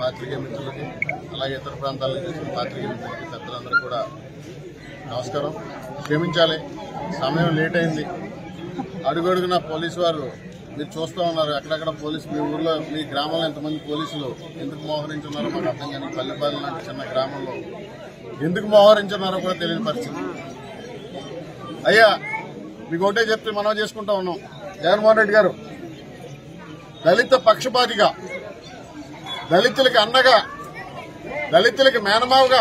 పాత్రికేయ మిత్రులకి అలాగే ఇతర ప్రాంతాల నుంచి వచ్చిన పాత్రికేయ మిత్రులకి పెద్దలందరూ కూడా నమస్కారం క్షమించాలి సమయం లేట్ అయింది అడుగడుగున పోలీసు వారు మీరు చూస్తూ ఉన్నారు ఎక్కడెక్కడ పోలీసు మీ ఊర్లో మీ గ్రామంలో ఎంతమంది పోలీసులు ఎందుకు మోహరించున్నారో మాకు అర్థం కానీ పల్లెపాలెం లాంటి చిన్న గ్రామంలో ఎందుకు మోహరించున్నారో కూడా తెలియని పరిస్థితి అయ్యా మీకు ఒకటే చెప్తే మనం చేసుకుంటా ఉన్నాం జగన్మోహన్ రెడ్డి గారు దళిత పక్షపాతిగా దళితులకి అన్నగా దళితులకి మేనమావుగా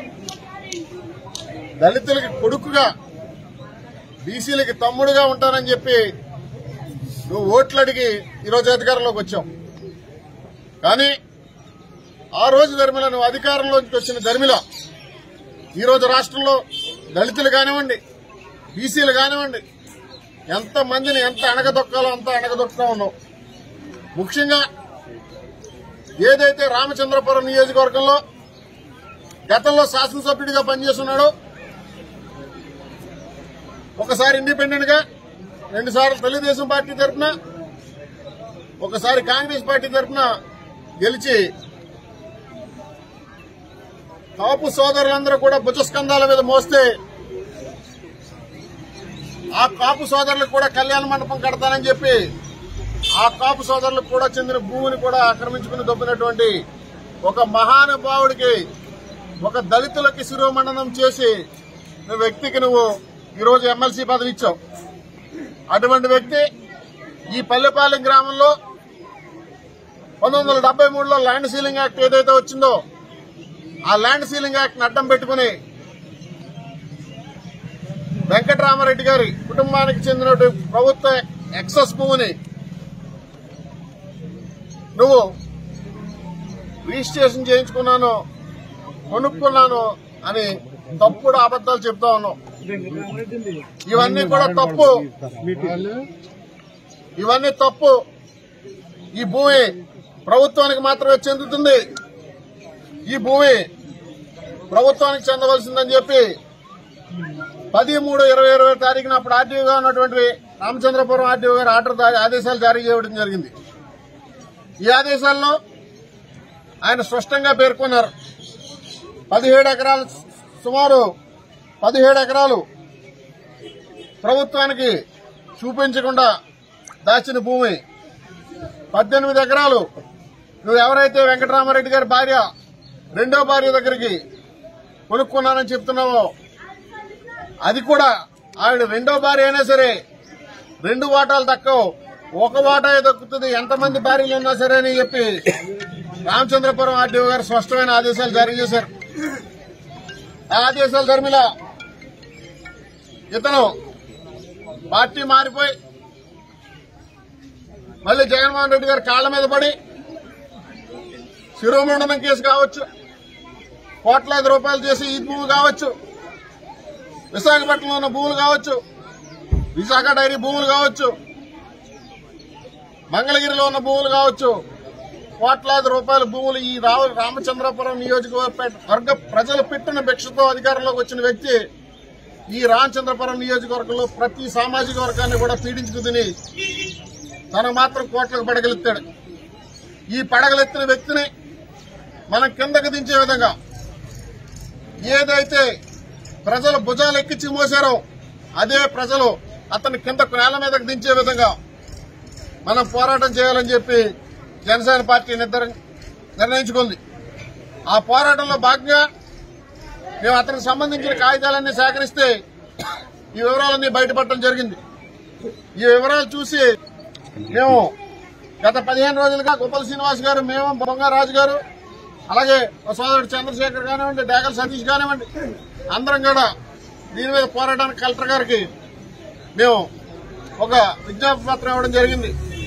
దళితులకి కొడుకుగా బీసీలకి తమ్ముడుగా ఉంటానని చెప్పి నువ్వు ఓట్లు అడిగి ఈరోజు అధికారంలోకి వచ్చావు కానీ ఆ రోజు ధర్మిల నువ్వు అధికారంలోకి వచ్చిన ధర్మిల ఈరోజు రాష్ట్రంలో దళితులు కానివ్వండి బీసీలు కానివ్వండి ఎంత మందిని ఎంత అణగదొక్కాలో అంత అణగదొక్కుతా ఉన్నావు ముఖ్యంగా ఏదైతే రామచంద్రపురం నియోజకవర్గంలో గతంలో శాసనసభ్యుడిగా పనిచేస్తున్నాడో ఒకసారి ఇండిపెండెంట్ గా రెండుసార్లు తెలుగుదేశం పార్టీ తరఫున ఒకసారి కాంగ్రెస్ పార్టీ తరఫున గెలిచి కాపు సోదరులందరూ కూడా భుజస్కంధాల మీద మోస్తే ఆ కాపు సోదరులకు కూడా కళ్యాణ మండపం కడతానని చెప్పి ఆ కాపు సోదరులకు కూడా చెందిన భూమిని కూడా ఆక్రమించుకుని దొబ్బినటువంటి ఒక మహానుభావుడికి ఒక దళితులకి శిరోమండనం చేసి నువ్వు వ్యక్తికి నువ్వు ఈరోజు ఎమ్మెల్సీ పదవి ఇచ్చావు అటువంటి వ్యక్తి ఈ పల్లెపాలెం గ్రామంలో పంతొమ్మిది వందల డెబ్బై మూడులో ల్యాండ్ సీలింగ్ యాక్ట్ ఏదైతే వచ్చిందో ఆ ల్యాండ్ సీలింగ్ యాక్ట్ అడ్డం పెట్టుకుని వెంకటరామారెడ్డి గారి కుటుంబానికి చెందిన ప్రభుత్వ ఎక్సెస్ భూమిని నువ్వు రిజిస్ట్రేషన్ చేయించుకున్నాను కొనుక్కున్నాను అని తప్పుడు అబద్దాలు చెప్తా ఉన్నావు ఇవన్నీ కూడా తప్పు ఇవన్నీ తప్పు ఈ భూమి ప్రభుత్వానికి మాత్రమే చెందుతుంది ఈ భూమి ప్రభుత్వానికి చెందవలసిందని చెప్పి పది మూడు ఇరవై ఇరవై తారీఖున అప్పుడు ఆర్టీఓగా ఉన్నటువంటి రామచంద్రపురం ఆర్టీఓ గారు ఆర్డర్ దా- ఆదేశాలు జారీ చేయడం జరిగింది ఈ ఆదేశాల్లో ఆయన స్పష్టంగా పేర్కొన్నారు పదిహేడు ఎకరాలు సుమారు పదిహేడు ఎకరాలు ప్రభుత్వానికి చూపించకుండా దాచిన భూమి పద్దెనిమిది ఎకరాలు నువ్వు ఎవరైతే వెంకటరామారెడ్డి గారి భార్య రెండో భార్య దగ్గరికి కొనుక్కున్నానని చెప్తున్నావో అది కూడా ఆవిడ రెండో భార్య అయినా సరే రెండు వాటాలు దక్కవు ఒక వాటా దక్కుతుంది ఎంతమంది భార్యలు ఉన్నా సరే అని చెప్పి రామచంద్రపురం ఆర్డీఓ గారు స్పష్టమైన ఆదేశాలు జారీ చేశారు ఆ ఆదేశాల ధర్మిల ఇతను పార్టీ మారిపోయి మళ్ళీ జగన్మోహన్ రెడ్డి గారి కాళ్ల మీద పడి శిరోమండనం కేసు కావచ్చు కోట్లాది రూపాయలు చేసి ఈ భూమి కావచ్చు విశాఖపట్నంలో ఉన్న భూములు కావచ్చు విశాఖ డైరీ భూములు కావచ్చు మంగళగిరిలో ఉన్న భూములు కావచ్చు కోట్లాది రూపాయల భూములు ఈ రావు రామచంద్రపురం నియోజకవర్గ ప్రజలు పెట్టిన భిక్షతో అధికారంలోకి వచ్చిన వ్యక్తి ఈ రామచంద్రపురం నియోజకవర్గంలో ప్రతి సామాజిక వర్గాన్ని కూడా పీడించుకు తిని తను మాత్రం కోట్లకు పడగలెత్తాడు ఈ పడగలెత్తిన వ్యక్తిని మనం కిందకు దించే విధంగా ఏదైతే ప్రజలు భుజాలు ఎక్కించి మోసారో అదే ప్రజలు అతని కింద నేల మీదకు దించే విధంగా మనం పోరాటం చేయాలని చెప్పి జనసేన పార్టీ నిర్ధార- నిర్ణయించుకుంది ఆ పోరాటంలో భాగంగా మేము అతనికి సంబంధించిన కాగితాలన్నీ సేకరిస్తే ఈ వివరాలన్నీ బయటపడటం జరిగింది ఈ వివరాలు చూసి మేము గత పదిహేను రోజులుగా గోపాల శ్రీనివాస్ గారు మేము బొంగారాజు గారు అలాగే మా సోదరుడు చంద్రశేఖర్ కానివ్వండి డేగల సతీష్ కానివ్వండి అందరం కూడా దీని మీద పోరాటానికి కలెక్టర్ గారికి మేము ఒక విజ్ఞాపన పత్రం ఇవ్వడం జరిగింది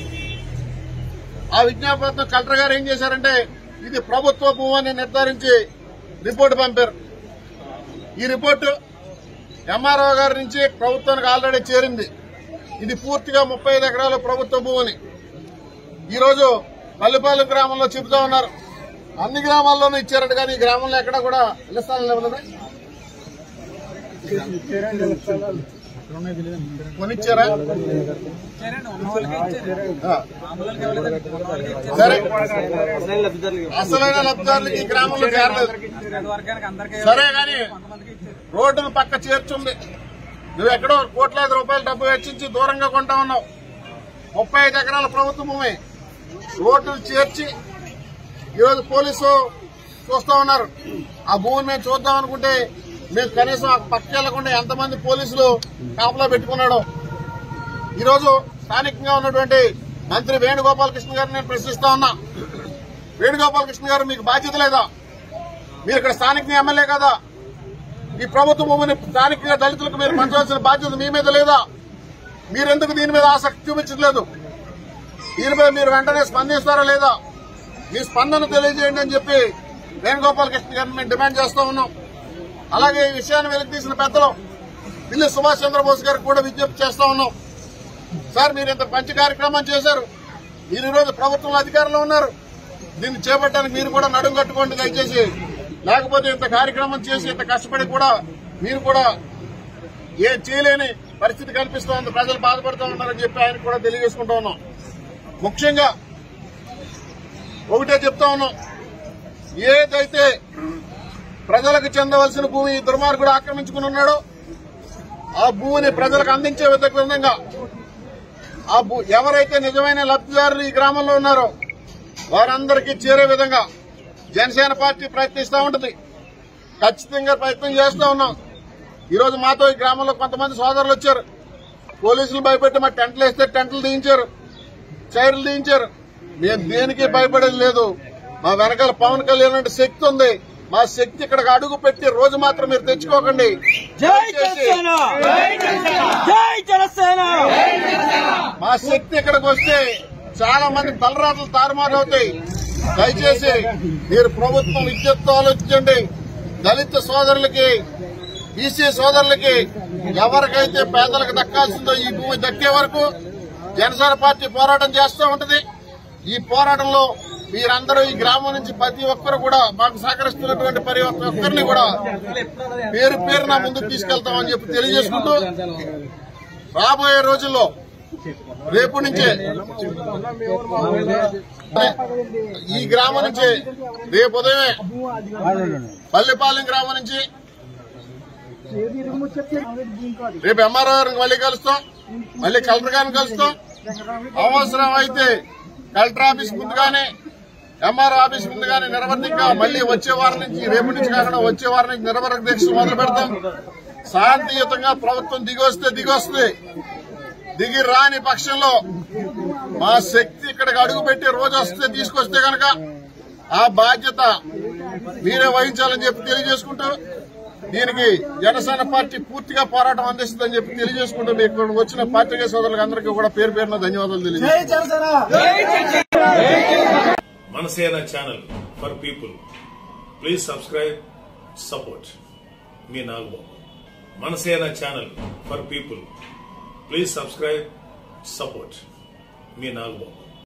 ఆ విజ్ఞాపన పత్రం కలెక్టర్ గారు ఏం చేశారంటే ఇది ప్రభుత్వ భూమని నిర్ధారించి రిపోర్టు పంపారు ఈ రిపోర్టు ఎంఆర్ఓ గారి నుంచి ప్రభుత్వానికి ఆల్రెడీ చేరింది ఇది పూర్తిగా ముప్పై ఐదు ఎకరాల ప్రభుత్వ భూమిని ఈ రోజు పల్లెపాలెం గ్రామంలో చెబుతా ఉన్నారు అన్ని గ్రామాల్లోనూ ఇచ్చారట కానీ ఈ గ్రామంలో ఎక్కడ కూడా ఇళ్ల స్థలాలు ఇవ్వలేదు కొనిచ్చారా ఆ. సరే అసలైన లబ్ధిదారులకి ఈ గ్రామంలో చేరలేదు సరే గాని రోడ్డును పక్క చేర్చుంది నువ్వు ఎక్కడో కోట్లాది రూపాయల డబ్బు వెచ్చించి దూరంగా కొంటా ఉన్నావు ముప్పై ఐదు ఎకరాల ప్రభుత్వ భూమి రోడ్డును చేర్చి ఈరోజు పోలీసు చూస్తా ఉన్నారు ఆ భూమిని మేము చూద్దాం అనుకుంటే మేము కనీసం ఆ పక్క వెళ్లకుండా ఎంతమంది పోలీసులు కాపలా పెట్టుకున్నాడో ఈరోజు స్థానికంగా ఉన్నటువంటి మంత్రి వేణుగోపాలకృష్ణ గారిని నేను ప్రశ్నిస్తా ఉన్నా వేణుగోపాలకృష్ణ గారు మీకు బాధ్యత లేదా మీరు ఇక్కడ స్థానిక ఎమ్మెల్యే కదా ఈ ప్రభుత్వ భూమిని స్థానికంగా దళితులకు మీరు పంచవలసిన బాధ్యత మీ మీద లేదా మీరెందుకు దీని మీద ఆసక్తి చూపించట్లేదు దీనిపై మీరు వెంటనే స్పందిస్తారా లేదా మీ స్పందన తెలియజేయండి అని చెప్పి వేణుగోపాలకృష్ణ గారిని మేము డిమాండ్ చేస్తా ఉన్నాం అలాగే ఈ విషయాన్ని వెలికి తీసిన పెద్దలు పిల్లి సుభాష్ చంద్రబోస్ గారికి కూడా విజ్ఞప్తి చేస్తా ఉన్నాం సార్ మీరు ఇంత మంచి కార్యక్రమం చేశారు మీరు ఈరోజు ప్రభుత్వంలో అధికారంలో ఉన్నారు దీన్ని చేపట్టడానికి మీరు కూడా నడుము కట్టుకోండి దయచేసి లేకపోతే ఇంత కార్యక్రమం చేసి ఇంత కష్టపడి కూడా మీరు కూడా ఏ చేయలేని పరిస్థితి కనిపిస్తోంది ప్రజలు బాధపడుతూ ఉన్నారని చెప్పి ఆయన కూడా తెలియజేసుకుంటా ఉన్నాం ముఖ్యంగా ఒకటే చెప్తా ఉన్నాం ఏదైతే ప్రజలకు చెందవలసిన భూమి ఈ దుర్మార్గుడు ఆక్రమించుకుని ఉన్నాడో ఆ భూమిని ప్రజలకు అందించే విధంగా ఆ భూ ఎవరైతే నిజమైన లబ్ధిదారులు ఈ గ్రామంలో ఉన్నారో వారందరికీ చేరే విధంగా జనసేన పార్టీ ప్రయత్నిస్తూ ఉంటుంది ఖచ్చితంగా ప్రయత్నం చేస్తూ ఉన్నాం ఈ రోజు మాతో ఈ గ్రామంలో కొంతమంది సోదరులు వచ్చారు పోలీసులు భయపెట్టి మా టెంట్లు వేస్తే టెంట్లు తీయించారు చైర్లు తీయించారు మేము దేనికి భయపడేది లేదు మా వెనకాల పవన్ కళ్యాణ్ అంటే శక్తి ఉంది మా శక్తి ఇక్కడికి అడుగు పెట్టి రోజు మాత్రం మీరు తెచ్చుకోకండి జై దయచేసి జనసేన జై జనసేన మా శక్తి ఇక్కడికి వస్తే చాలా మంది తలరాతలు తారుమారు అవుతాయి దయచేసి మీరు ప్రభుత్వం విద్యుత్తు ఆలోచించండి దళిత సోదరులకి బీసీ సోదరులకి ఎవరికైతే పేదలకు దక్కాల్సిందో ఈ భూమి దక్కే వరకు జనసేన పార్టీ పోరాటం చేస్తూ ఉంటది ఈ పోరాటంలో మీరందరూ ఈ గ్రామం నుంచి ప్రతి ఒక్కరు కూడా మాకు సహకరిస్తున్నటువంటి ప్రతి ఒక్కరిని కూడా పేరు పేరున ముందుకు తీసుకెళ్తామని చెప్పి తెలియజేసుకుంటూ రాబోయే రోజుల్లో రేపు నుంచే ఈ గ్రామం నుంచి రేపు ఉదయమే పల్లెపాలెం గ్రామం నుంచి రేపు ఎంఆర్ఓ గారిని మళ్ళీ కలుస్తాం మళ్ళీ కలెక్టర్ గారిని కలుస్తాం అవసరం అయితే కలెక్టర్ ఆఫీస్ ముందుగానే ఎంఆర్ఓ ఆఫీస్ ముందుగానే నిరవధిక మళ్ళీ వచ్చే వారం నుంచి రేపు నుంచి కాకుండా వచ్చే వారం నుంచి నిరవధిక దీక్షలు మొదలు పెడతాం శాంతియుతంగా ప్రభుత్వం దిగి వస్తే దిగి వస్తుంది దిగి రాని పక్షంలో మా శక్తి ఇక్కడికి అడుగు పెట్టి రోజు వస్తే తీసుకొస్తే కనుక ఆ బాధ్యత మీరే వహించాలని చెప్పి తెలియజేసుకుంటూ దీనికి జనసేన పార్టీ పూర్తిగా పోరాటం అందిస్తుందని చెప్పి తెలియజేసుకుంటూ మీకు ఇక్కడ వచ్చిన పార్టీ సోదరులకు అందరికీ కూడా పేరు పేరున ధన్యవాదాలు తెలియజేస్తాను Manasena channel for people please subscribe support మీ Nagababu Manasena channel for people please subscribe support మీ నాగబాబు